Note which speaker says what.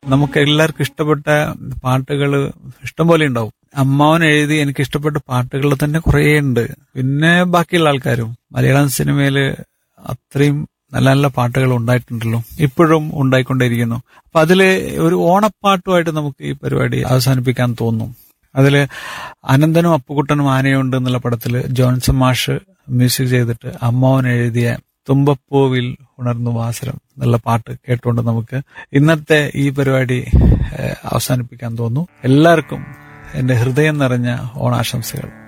Speaker 1: നമുക്ക് എല്ലാവർക്കും ഇഷ്ടപ്പെട്ട പാട്ടുകൾ ഇഷ്ടം പോലെ ഉണ്ടാവും അമ്മാവൻ എഴുതി എനിക്ക് ഇഷ്ടപ്പെട്ട പാട്ടുകൾ തന്നെ കുറേ ഉണ്ട് പിന്നെ ബാക്കിയുള്ള ആൾക്കാരും മലയാളം സിനിമയിൽ അത്രയും നല്ല നല്ല പാട്ടുകൾ ഉണ്ടായിട്ടുണ്ടല്ലോ ഇപ്പോഴും ഉണ്ടായിക്കൊണ്ടേയിരിക്കുന്നു അപ്പൊ അതില് ഒരു ഓണപ്പാട്ടുമായിട്ട് നമുക്ക് ഈ പരിപാടി അവസാനിപ്പിക്കാൻ തോന്നും അതില് അനന്തനും അപ്പുകുട്ടനും ആനയുണ്ട് എന്നുള്ള പടത്തില് ജോൺസൺ മാഷ് മ്യൂസിക് ചെയ്തിട്ട് അമ്മാവൻ എഴുതിയ തുമ്പപ്പൂവിൽ ഉണർന്നു വാസരം എന്നുള്ള പാട്ട് കേട്ടുകൊണ്ട് നമുക്ക് ഇന്നത്തെ ഈ പരിപാടി ഏഹ്, അവസാനിപ്പിക്കാൻ തോന്നുന്നു എല്ലാവർക്കും എന്റെ ഹൃദയം നിറഞ്ഞ ഓണാശംസകൾ